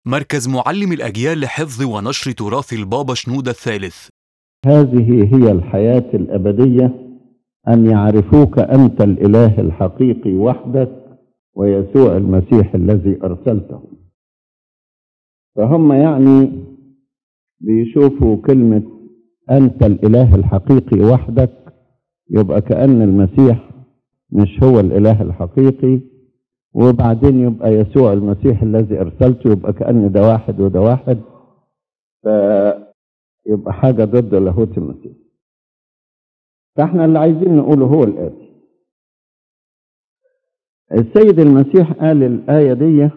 مركز معلم الأجيال لحفظ ونشر تراث البابا شنودة الثالث هذه هي الحياة الأبدية أن يعرفوك أنت الإله الحقيقي وحدك ويسوع المسيح الذي أرسلته فهم يعني بيشوفوا كلمة أنت الإله الحقيقي وحدك يبقى كأن المسيح مش هو الإله الحقيقي وبعدين يبقى يسوع المسيح الذي أرسلته يبقى كأن ده واحد وده واحد فيبقى حاجة ضد لاهوت المسيح فاحنا اللي عايزين نقوله هو الآتي السيد المسيح قال الآية دي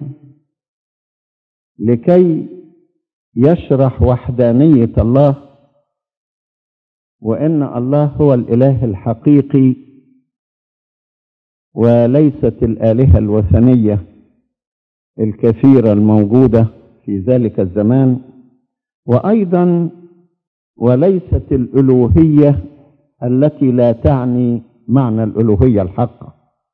لكي يشرح وحدانية الله وإن الله هو الإله الحقيقي وليست الآلهة الوثنية الكثيرة الموجودة في ذلك الزمان وأيضا وليست الألوهية التي لا تعني معنى الألوهية الحقة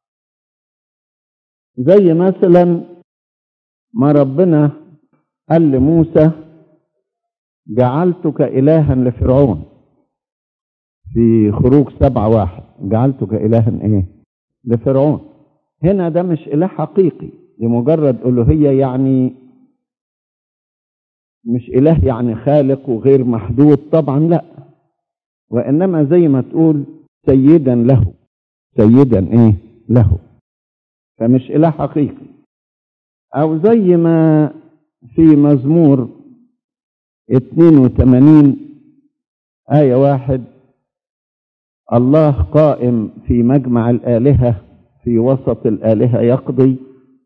زي مثلا ما ربنا قال لموسى جعلتك إلها لفرعون في خروج سبعة واحد جعلتك إلها إيه لفرعون هنا ده مش إله حقيقي دي مجرد ألوهية يعني مش إله يعني خالق وغير محدود طبعا لا وإنما زي ما تقول سيدا له سيدا إيه له فمش إله حقيقي أو زي ما في مزمور 82 آية واحد الله قائم في مجمع الآلهة في وسط الآلهة يقضي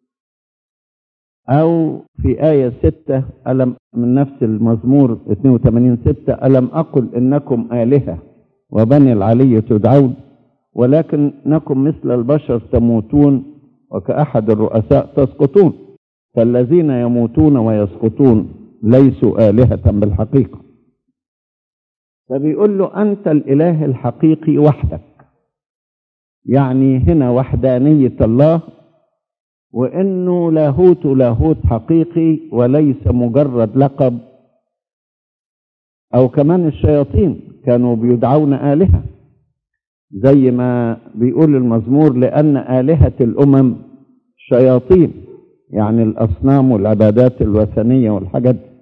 أو في آية ستة ألم من نفس المزمور 82 ستة ألم أقل إنكم آلهة وبني العلي تدعون ولكنكم مثل البشر تموتون وكأحد الرؤساء تسقطون فالذين يموتون ويسقطون ليسوا آلهة بالحقيقة فبيقول له أنت الإله الحقيقي وحدك يعني هنا وحدانية الله وإنه لاهوت لاهوت حقيقي وليس مجرد لقب أو كمان الشياطين كانوا بيدعون آلهة زي ما بيقول المزمور لأن آلهة الأمم شياطين يعني الأصنام والعبادات الوثنية والحاجات دي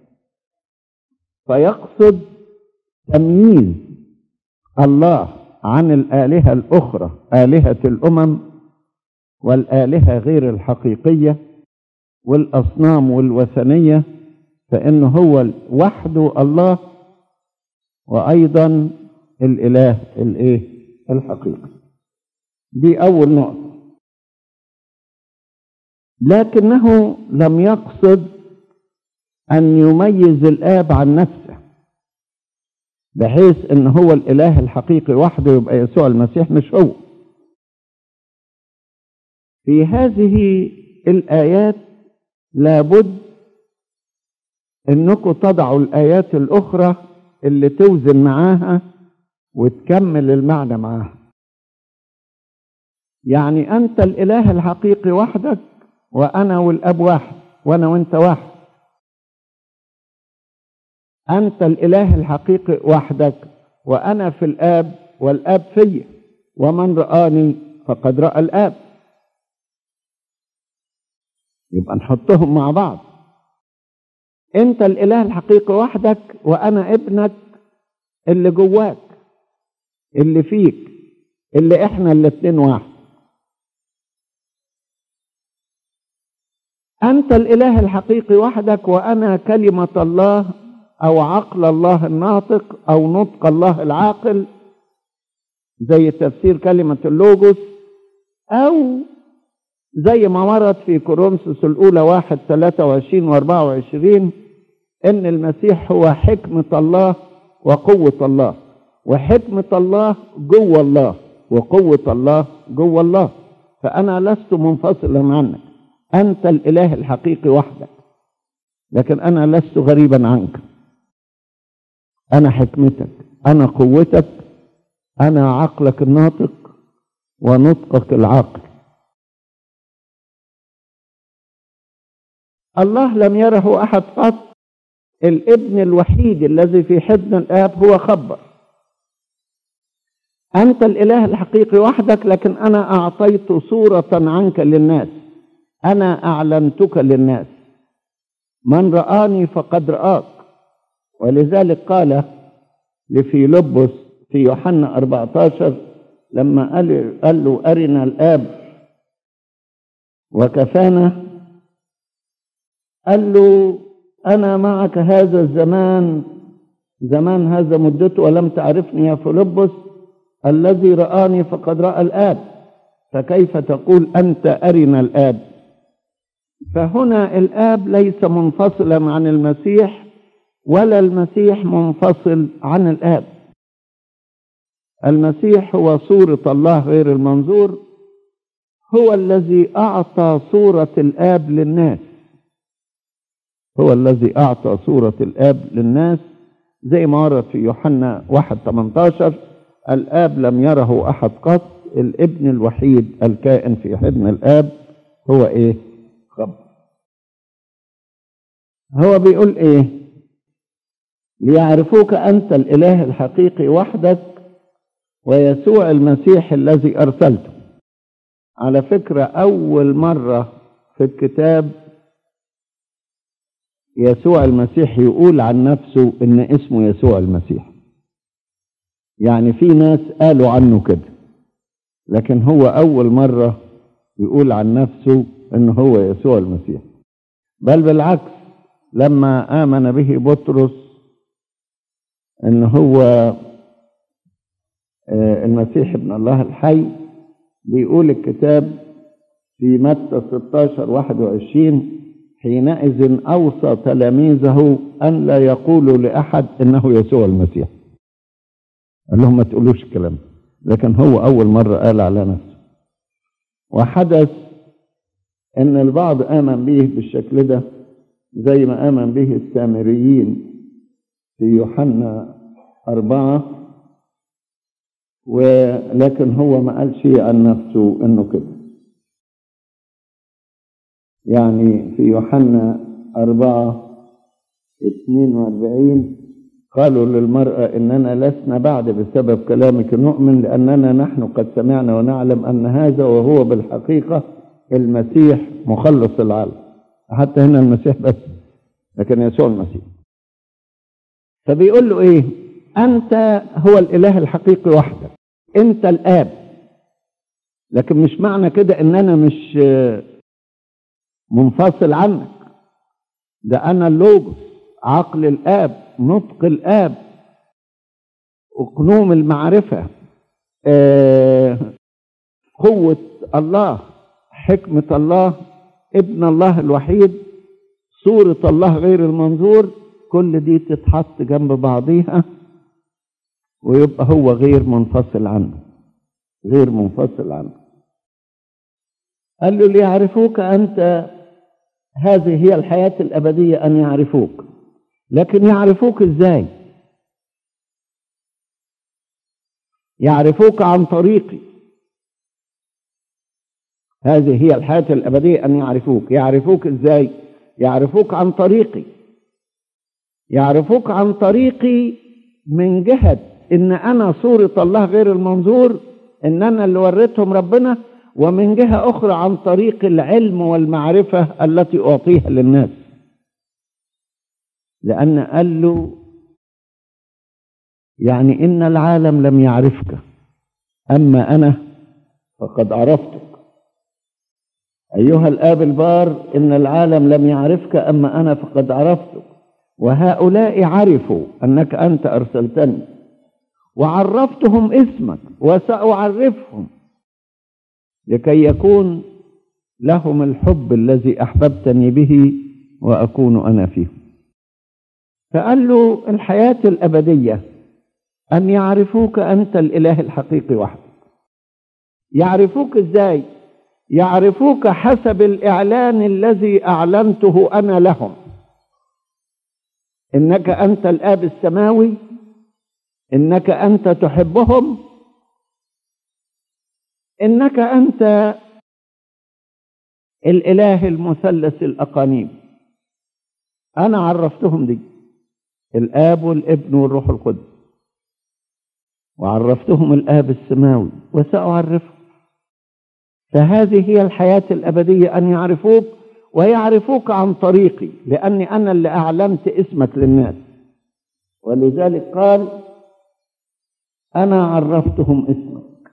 فيقصد تمييز الله عن الآلهة الأخرى آلهة الأمم والآلهة غير الحقيقية والأصنام والوثنية فإنه هو وحده الله وأيضا الإله الإيه الحقيقي دي أول نقطة لكنه لم يقصد أن يميز الآب عن نفسه بحيث أن هو الإله الحقيقي وحده يبقى يسوع المسيح مش هو في هذه الآيات لابد أنكم تضعوا الآيات الأخرى اللي توزن معاها وتكمل المعنى معاها يعني أنت الإله الحقيقي وحدك وأنا والأب واحد وأنا وأنت واحد أنت الإله الحقيقي وحدك وأنا في الآب والآب في ومن رآني فقد رأى الآب يبقى نحطهم مع بعض أنت الإله الحقيقي وحدك وأنا ابنك اللي جواك اللي فيك اللي احنا الاتنين واحد أنت الإله الحقيقي وحدك وأنا كلمة الله أو عقل الله الناطق أو نطق الله العاقل زي تفسير كلمة اللوجوس أو زي ما ورد في كورنثوس الأولى واحد ثلاثة وعشرين وأربعة وعشرين إن المسيح هو حكمة الله وقوة الله وحكمة الله جوه الله وقوة الله جوه الله فأنا لست منفصلا عنك أنت الإله الحقيقي وحدك لكن أنا لست غريبا عنك أنا حكمتك أنا قوتك أنا عقلك الناطق ونطقك العاقل الله لم يره أحد قط الابن الوحيد الذي في حضن الآب هو خبر أنت الإله الحقيقي وحدك لكن أنا أعطيت صورة عنك للناس أنا أعلنتك للناس من رآني فقد رآك ولذلك قال لفيلبس في يوحنا 14 لما قال, قال له أرنا الآب وكفانا قال له أنا معك هذا الزمان زمان هذا مدته ولم تعرفني يا فيلبس الذي رآني فقد رأى الآب فكيف تقول أنت أرنا الآب فهنا الآب ليس منفصلا عن المسيح ولا المسيح منفصل عن الآب المسيح هو صورة الله غير المنظور هو الذي أعطى صورة الآب للناس هو الذي أعطى صورة الآب للناس زي ما ورد في يوحنا 1 18 الآب لم يره أحد قط الابن الوحيد الكائن في حضن الآب هو إيه؟ خبر هو بيقول إيه؟ ليعرفوك أنت الإله الحقيقي وحدك ويسوع المسيح الذي أرسلته على فكرة أول مرة في الكتاب يسوع المسيح يقول عن نفسه إن اسمه يسوع المسيح يعني في ناس قالوا عنه كده لكن هو أول مرة يقول عن نفسه إن هو يسوع المسيح بل بالعكس لما آمن به بطرس إن هو المسيح ابن الله الحي بيقول الكتاب في متى 16 21 حينئذ أوصى تلاميذه أن لا يقولوا لأحد إنه يسوع المسيح قال لهم ما تقولوش الكلام لكن هو أول مرة قال على نفسه وحدث إن البعض آمن به بالشكل ده زي ما آمن به السامريين في يوحنا أربعة ولكن هو ما قال شيء عن نفسه إنه كده يعني في يوحنا أربعة اثنين واربعين قالوا للمرأة إننا لسنا بعد بسبب كلامك نؤمن لأننا نحن قد سمعنا ونعلم أن هذا وهو بالحقيقة المسيح مخلص العالم حتى هنا المسيح بس لكن يسوع المسيح فبيقول له إيه أنت هو الإله الحقيقي وحدك أنت الآب لكن مش معنى كده إن أنا مش منفصل عنك ده أنا اللوجوس عقل الآب نطق الآب أقنوم المعرفة آه قوة الله حكمة الله ابن الله الوحيد صورة الله غير المنظور كل دي تتحط جنب بعضيها ويبقى هو غير منفصل عنه غير منفصل عنه قال له ليعرفوك أنت هذه هي الحياة الأبدية أن يعرفوك لكن يعرفوك ازاي يعرفوك عن طريقي هذه هي الحياة الأبدية أن يعرفوك يعرفوك ازاي يعرفوك عن طريقي يعرفوك عن طريقي من جهة ان انا صورة الله غير المنظور ان انا اللي وريتهم ربنا ومن جهة اخرى عن طريق العلم والمعرفة التي اعطيها للناس لأن قال له يعني إن العالم لم يعرفك أما أنا فقد عرفتك أيها الآب البار إن العالم لم يعرفك أما أنا فقد عرفتك وهؤلاء عرفوا أنك أنت أرسلتني وعرفتهم اسمك وسأعرفهم لكي يكون لهم الحب الذي أحببتني به وأكون أنا فيهم فقال له الحياة الأبدية أن يعرفوك أنت الإله الحقيقي وحدك يعرفوك إزاي يعرفوك حسب الإعلان الذي أعلنته أنا لهم إنك أنت الآب السماوي إنك أنت تحبهم إنك أنت الإله المثلث الأقانيم أنا عرفتهم دي الآب والابن والروح القدس وعرفتهم الآب السماوي وسأعرفهم فهذه هي الحياة الأبدية أن يعرفوك ويعرفوك عن طريقي لأني أنا اللي أعلنت اسمك للناس ولذلك قال أنا عرفتهم اسمك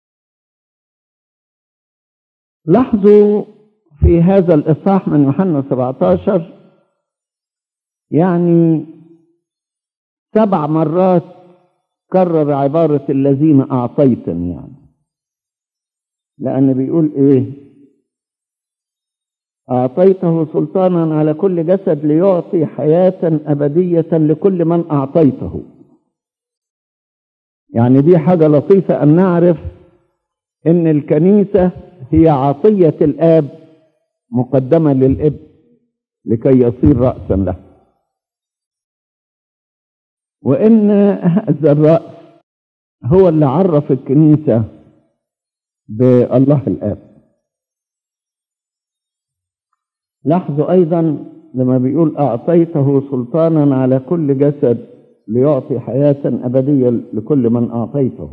لاحظوا في هذا الإصحاح من يوحنا 17 يعني سبع مرات كرر عبارة الذين أعطيتني يعني لأن بيقول إيه أعطيته سلطانا على كل جسد ليعطي حياة أبدية لكل من أعطيته يعني دي حاجة لطيفة أن نعرف أن الكنيسة هي عطية الآب مقدمة للابن لكي يصير رأسا له وإن هذا الرأس هو اللي عرف الكنيسة بالله الآب لاحظوا أيضا لما بيقول أعطيته سلطانا على كل جسد ليعطي حياة أبدية لكل من أعطيته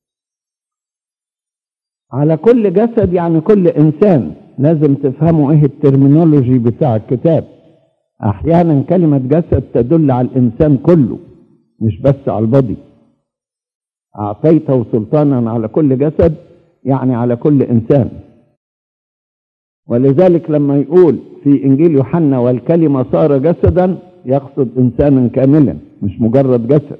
على كل جسد يعني كل إنسان لازم تفهموا إيه الترمينولوجي بتاع الكتاب أحيانا كلمة جسد تدل على الإنسان كله مش بس على البضي أعطيته سلطانا على كل جسد يعني على كل إنسان ولذلك لما يقول في إنجيل يوحنا والكلمة صار جسدا يقصد إنسانا كاملا مش مجرد جسد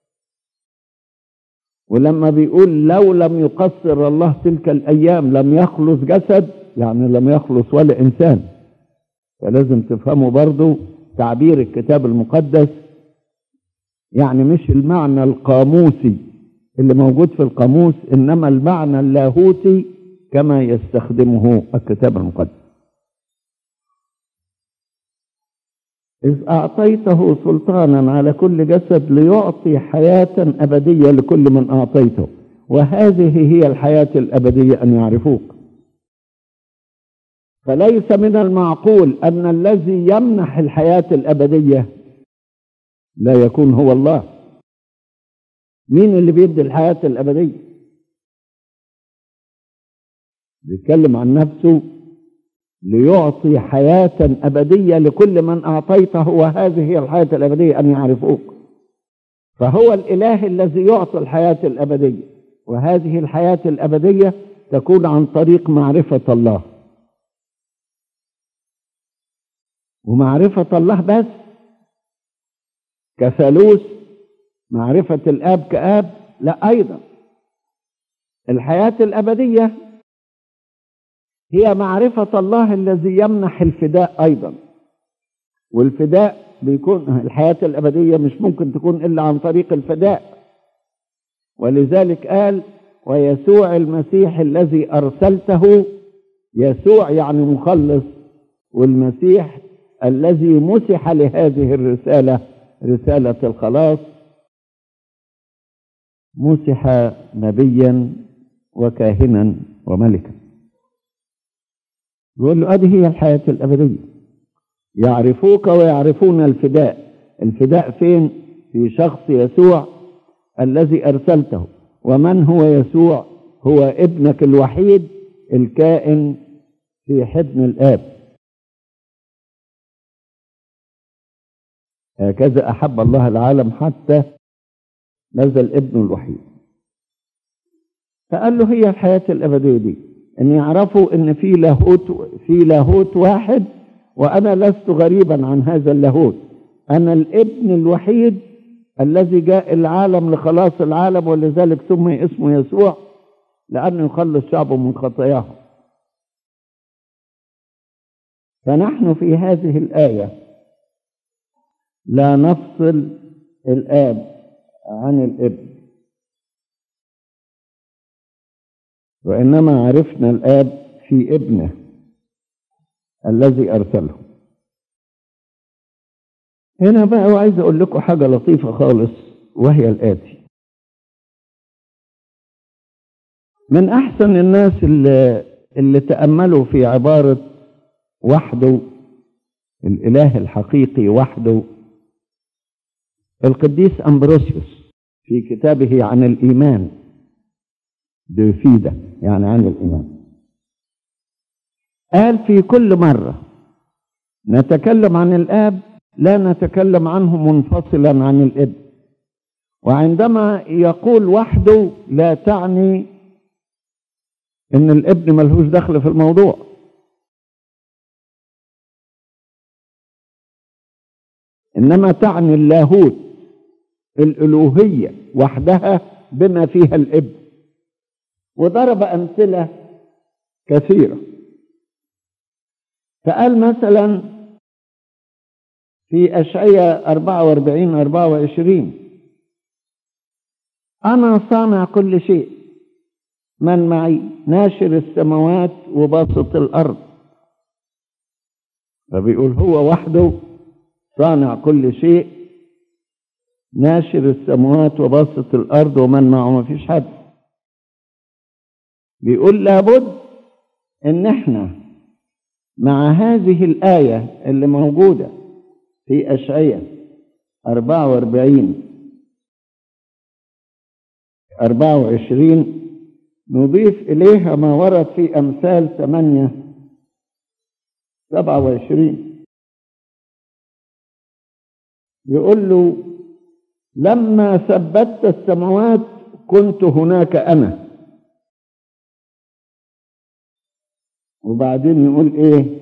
ولما بيقول لو لم يقصر الله تلك الأيام لم يخلص جسد يعني لم يخلص ولا إنسان فلازم تفهموا برضو تعبير الكتاب المقدس يعني مش المعنى القاموسي اللي موجود في القاموس إنما المعنى اللاهوتي كما يستخدمه الكتاب المقدس إذ أعطيته سلطانا على كل جسد ليعطي حياة أبدية لكل من أعطيته وهذه هي الحياة الأبدية أن يعرفوك فليس من المعقول أن الذي يمنح الحياة الأبدية لا يكون هو الله مين اللي بيدي الحياة الأبدية بيتكلم عن نفسه ليعطي حياة أبدية لكل من أعطيته وهذه هي الحياة الأبدية أن يعرفوك فهو الإله الذي يعطي الحياة الأبدية وهذه الحياة الأبدية تكون عن طريق معرفة الله ومعرفة الله بس كثالوث معرفة الآب كآب لا أيضا الحياة الأبدية هي معرفة الله الذي يمنح الفداء أيضا والفداء بيكون الحياة الأبدية مش ممكن تكون إلا عن طريق الفداء ولذلك قال ويسوع المسيح الذي أرسلته يسوع يعني مخلص والمسيح الذي مسح لهذه الرسالة رسالة الخلاص مسح نبيا وكاهنا وملكا يقول له هذه هي الحياة الأبدية يعرفوك ويعرفون الفداء الفداء فين في شخص يسوع الذي أرسلته ومن هو يسوع هو ابنك الوحيد الكائن في حضن الآب هكذا أحب الله العالم حتى نزل ابنه الوحيد فقال له هي الحياة الأبدية دي أن يعرفوا أن في لاهوت في لاهوت واحد وأنا لست غريبا عن هذا اللاهوت أنا الابن الوحيد الذي جاء العالم لخلاص العالم ولذلك سمي اسمه يسوع لأنه يخلص شعبه من خطاياهم فنحن في هذه الآية لا نفصل الآب عن الابن وإنما عرفنا الآب في ابنه الذي أرسله هنا بقى وعايز أقول لكم حاجة لطيفة خالص وهي الآتي من أحسن الناس اللي, اللي تأملوا في عبارة وحده الإله الحقيقي وحده القديس أمبروسيوس في كتابه عن الإيمان بفيدة يعني عن الإيمان قال في كل مرة نتكلم عن الآب لا نتكلم عنه منفصلا عن الابن وعندما يقول وحده لا تعني ان الابن ملهوش دخل في الموضوع انما تعني اللاهوت الالوهيه وحدها بما فيها الابن وضرب امثله كثيره فقال مثلا في أشعية 44 24 أنا صانع كل شيء من معي ناشر السماوات وباسط الأرض فبيقول هو وحده صانع كل شيء ناشر السماوات وباسط الأرض ومن معه ما فيش حد بيقول لابد ان احنا مع هذه الآية اللي موجودة في أشعية 44 24 نضيف إليها ما ورد في أمثال 8 27 يقول له لما ثبتت السماوات كنت هناك أنا وبعدين يقول ايه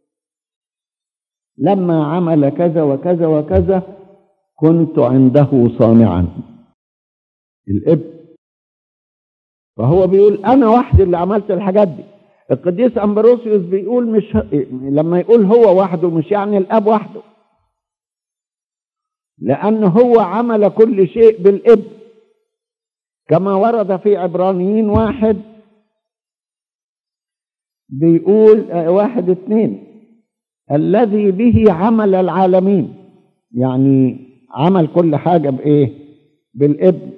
لما عمل كذا وكذا وكذا كنت عنده صانعا الاب فهو بيقول انا وحدي اللي عملت الحاجات دي القديس امبروسيوس بيقول مش لما يقول هو وحده مش يعني الاب وحده لان هو عمل كل شيء بالاب كما ورد في عبرانيين واحد بيقول واحد اتنين الذي به عمل العالمين يعني عمل كل حاجة بإيه بالابن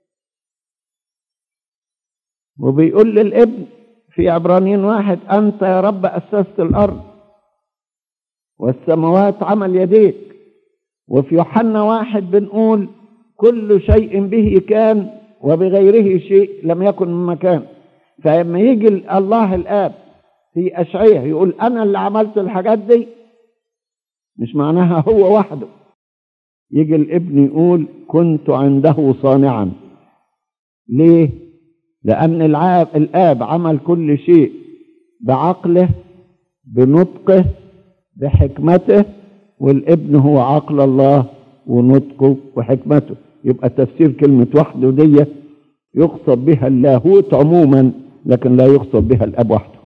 وبيقول للابن في عبرانيين واحد أنت يا رب أسست الأرض والسماوات عمل يديك وفي يوحنا واحد بنقول كل شيء به كان وبغيره شيء لم يكن من مكان فلما يجي الله الآب في أشعية يقول أنا اللي عملت الحاجات دي مش معناها هو وحده يجي الابن يقول كنت عنده صانعا ليه لأن العاب الآب عمل كل شيء بعقله بنطقه بحكمته والابن هو عقل الله ونطقه وحكمته يبقى تفسير كلمة وحده دي يقصد بها اللاهوت عموما لكن لا يقصد بها الأب وحده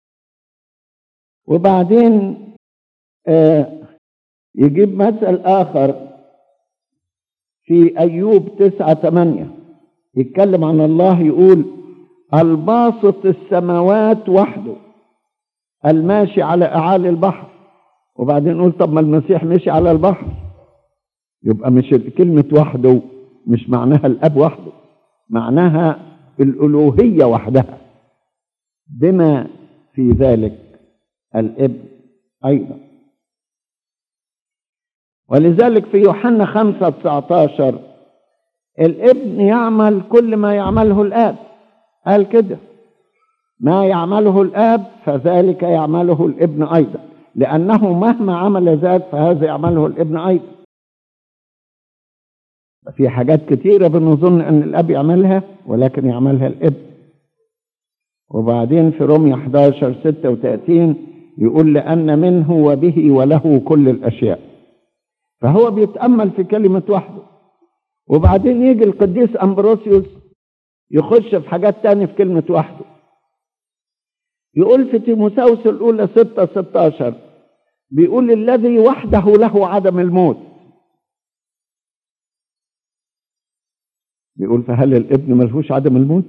وبعدين آه يجيب مثل آخر في أيوب تسعة ثمانية يتكلم عن الله يقول الباسط السماوات وحده الماشي على أعالي البحر وبعدين نقول طب ما المسيح مشي على البحر يبقى مش كلمة وحده مش معناها الأب وحده معناها الألوهية وحدها بما في ذلك الابن أيضا ولذلك في يوحنا خمسة 19 الابن يعمل كل ما يعمله الآب قال كده ما يعمله الآب فذلك يعمله الابن أيضا لأنه مهما عمل ذاك فهذا يعمله الابن أيضا في حاجات كتيرة بنظن أن الأب يعملها ولكن يعملها الابن وبعدين في رومية 11 36 يقول لأن منه وبه وله كل الأشياء فهو بيتأمل في كلمة وحده وبعدين يجي القديس أمبروسيوس يخش في حاجات تانية في كلمة وحده يقول في تيموساوس الأولى 6 16 بيقول الذي وحده له عدم الموت بيقول فهل الابن ملهوش عدم الموت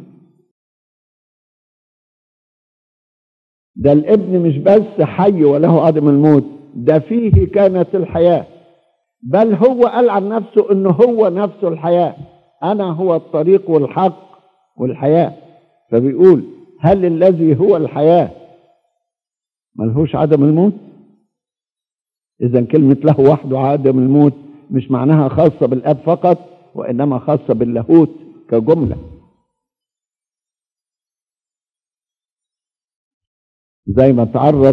ده الابن مش بس حي وله عدم الموت ده فيه كانت الحياة بل هو قال عن نفسه انه هو نفسه الحياة انا هو الطريق والحق والحياة فبيقول هل الذي هو الحياة ملهوش عدم الموت إذا كلمة له وحده عدم الموت مش معناها خاصة بالآب فقط وإنما خاصة باللاهوت كجملة زي ما تعرض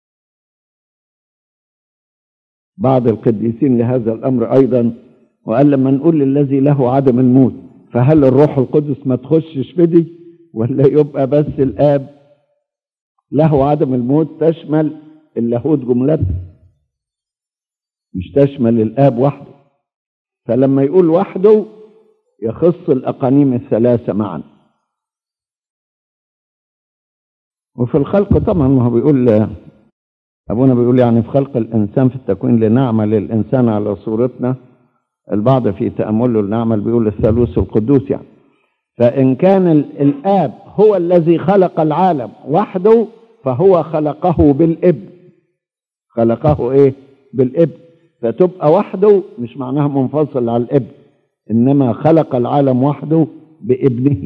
بعض القديسين لهذا الأمر أيضا وقال لما نقول للذي له عدم الموت فهل الروح القدس ما تخشش في دي ولا يبقى بس الآب له عدم الموت تشمل اللاهوت جملته مش تشمل الآب وحده فلما يقول وحده يخص الأقانيم الثلاثة معا وفي الخلق طبعا ما هو بيقول أبونا بيقول يعني في خلق الإنسان في التكوين لنعمل الإنسان على صورتنا البعض في تأمله لنعمل بيقول الثالوث القدوس يعني فإن كان الآب هو الذي خلق العالم وحده فهو خلقه بالابن خلقه ايه بالابن فتبقى وحده مش معناها منفصل على الابن انما خلق العالم وحده بابنه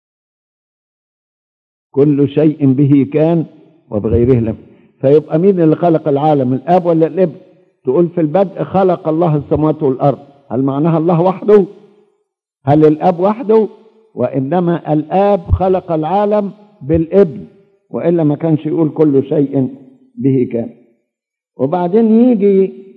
كل شيء به كان وبغيره لم فيبقى مين اللي خلق العالم الاب ولا الابن تقول في البدء خلق الله السماوات والارض هل معناها الله وحده هل الاب وحده وانما الاب خلق العالم بالابن والا ما كانش يقول كل شيء به كان وبعدين يجي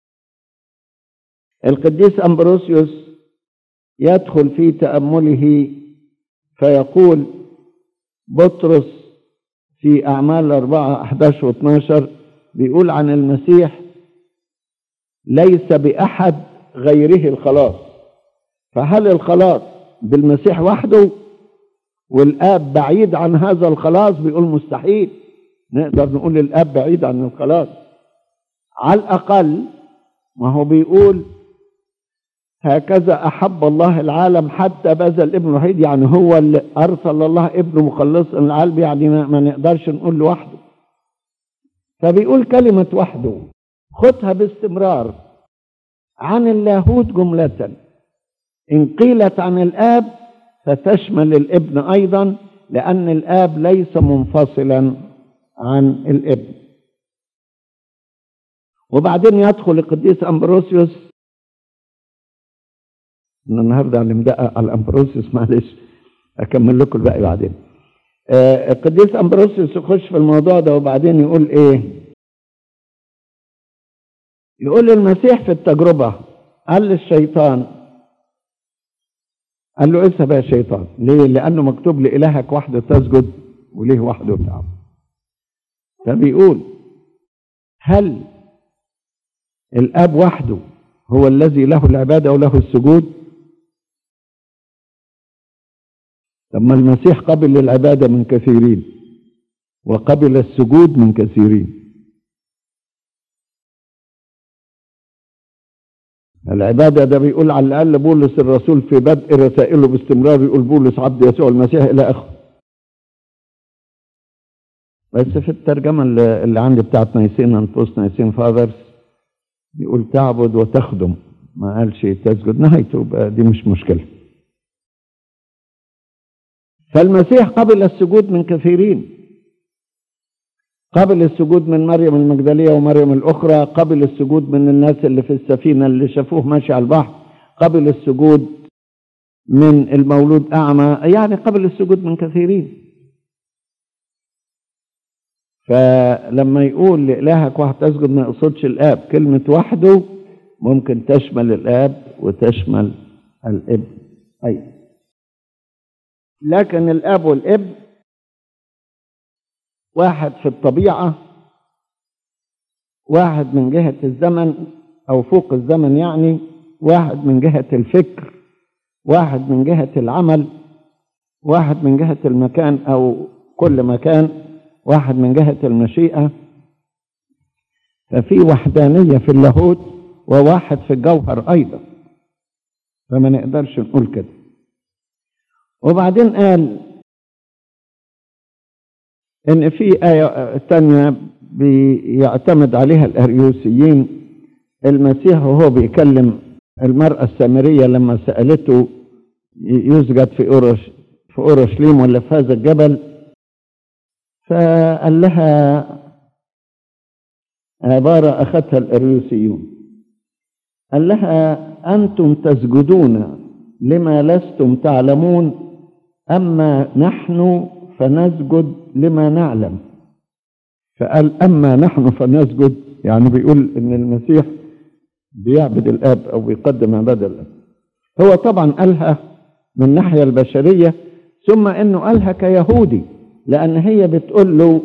القديس امبروسيوس يدخل في تامله فيقول بطرس في اعمال أربعة 11 و 12 بيقول عن المسيح ليس باحد غيره الخلاص فهل الخلاص بالمسيح وحده والاب بعيد عن هذا الخلاص بيقول مستحيل نقدر نقول الاب بعيد عن الخلاص على الاقل ما هو بيقول هكذا احب الله العالم حتى بذل ابنه الوحيد يعني هو اللي ارسل الله ابنه مخلصا للعالم يعني ما, ما نقدرش نقول لوحده فبيقول كلمه وحده خدها باستمرار عن اللاهوت جمله ان قيلت عن الاب فتشمل الابن ايضا لان الاب ليس منفصلا عن الابن وبعدين يدخل القديس امبروسيوس انا النهارده اللي مدقق على امبروسيوس معلش اكمل لكم الباقي بعدين آه القديس امبروسيوس يخش في الموضوع ده وبعدين يقول ايه يقول المسيح في التجربه قال للشيطان قال له اذهب يا شيطان ليه لانه مكتوب لالهك وحده تسجد وليه وحده تعبد فبيقول هل الاب وحده هو الذي له العباده وله السجود لما المسيح قبل العباده من كثيرين وقبل السجود من كثيرين العبادة ده بيقول على الأقل بولس الرسول في بدء رسائله باستمرار يقول بولس عبد يسوع المسيح إلى آخره بس في الترجمة اللي اللي عندي بتاعت نايسين أنفس نايسين فاذرز يقول تعبد وتخدم ما قالش تسجد نهايته بقى دي مش مشكلة فالمسيح قبل السجود من كثيرين قبل السجود من مريم المجدلية ومريم الأخرى قبل السجود من الناس اللي في السفينة اللي شافوه ماشي على البحر قبل السجود من المولود أعمى يعني قبل السجود من كثيرين فلما يقول لإلهك واحد تسجد ما يقصدش الآب كلمة وحده ممكن تشمل الآب وتشمل الابن أيضا لكن الآب والابن واحد في الطبيعة واحد من جهة الزمن أو فوق الزمن يعني واحد من جهة الفكر واحد من جهة العمل واحد من جهة المكان أو كل مكان واحد من جهة المشيئة ففي وحدانية في اللاهوت وواحد في الجوهر أيضا فما نقدرش نقول كده وبعدين قال ان في آية تانية بيعتمد عليها الأريوسيين المسيح وهو بيكلم المرأة السامرية لما سألته يسجد في أورش في أورشليم ولا في هذا الجبل فقال لها عبارة أخذها الأريوسيون قال لها أنتم تسجدون لما لستم تعلمون أما نحن فنسجد لما نعلم فقال أما نحن فنسجد يعني بيقول إن المسيح بيعبد الآب أو بيقدم عبادة الآب هو طبعا قالها من الناحية البشرية ثم إنه قالها كيهودي لأن هي بتقول له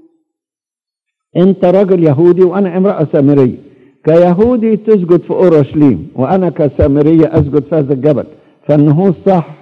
أنت راجل يهودي وأنا امرأة سامرية كيهودي تسجد في أورشليم وأنا كسامرية أسجد في هذا الجبل فالنهوض صح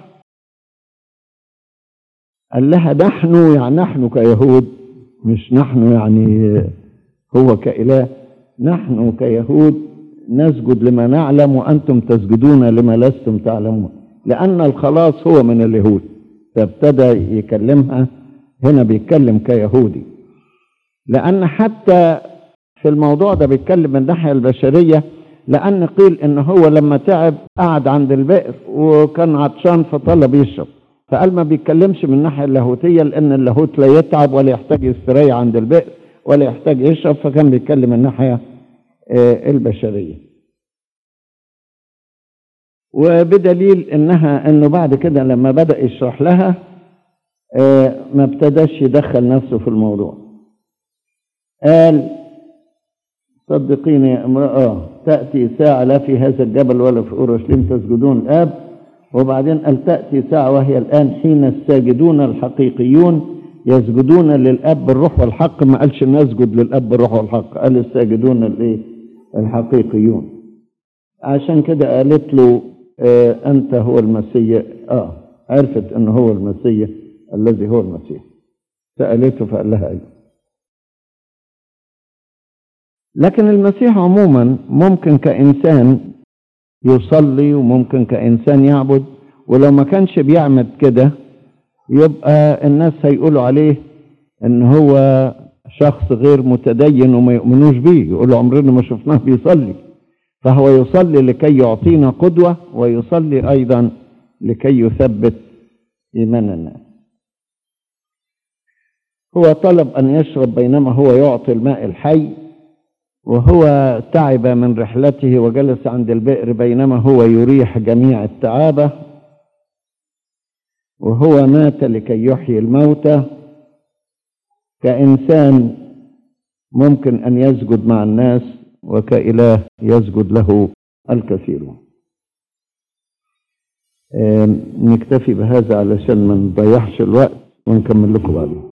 قال لها نحن يعني نحن كيهود مش نحن يعني هو كإله نحن كيهود نسجد لما نعلم وأنتم تسجدون لما لستم تعلمون لأن الخلاص هو من اليهود فابتدى يكلمها هنا بيتكلم كيهودي لأن حتى في الموضوع ده بيتكلم من الناحية البشرية لأن قيل إن هو لما تعب قعد عند البئر وكان عطشان فطلب يشرب فقال ما بيتكلمش من الناحية اللاهوتية لأن اللاهوت لا يتعب ولا يحتاج يستريح عند البئر ولا يحتاج يشرب فكان بيتكلم من الناحية آه، البشرية وبدليل انها انه بعد كده لما بدأ يشرح لها آه، ما ابتداش يدخل نفسه في الموضوع قال صدقيني يا امرأة تأتي ساعة لا في هذا الجبل ولا في أورشليم تسجدون الآب وبعدين قال تأتي ساعة وهي الآن حين الساجدون الحقيقيون يسجدون للأب بالروح والحق ما قالش نسجد للأب بالروح والحق قال الساجدون الإيه الحقيقيون عشان كده قالت له آه أنت هو المسيح آه عرفت أنه هو المسيح الذي هو المسيح سألته فقال لها أيوه لكن المسيح عموما ممكن كإنسان يصلي وممكن كإنسان يعبد ولو ما كانش بيعمل كده يبقى الناس هيقولوا عليه ان هو شخص غير متدين وما يؤمنوش بيه يقولوا عمرنا ما شفناه بيصلي فهو يصلي لكي يعطينا قدوة ويصلي أيضا لكي يثبت إيمان الناس هو طلب أن يشرب بينما هو يعطي الماء الحي وهو تعب من رحلته وجلس عند البئر بينما هو يريح جميع التعابة وهو مات لكي يحيي الموتى كإنسان ممكن أن يسجد مع الناس وكإله يسجد له الكثيرون آم، نكتفي بهذا علشان ما نضيعش الوقت ونكمل لكم بعدين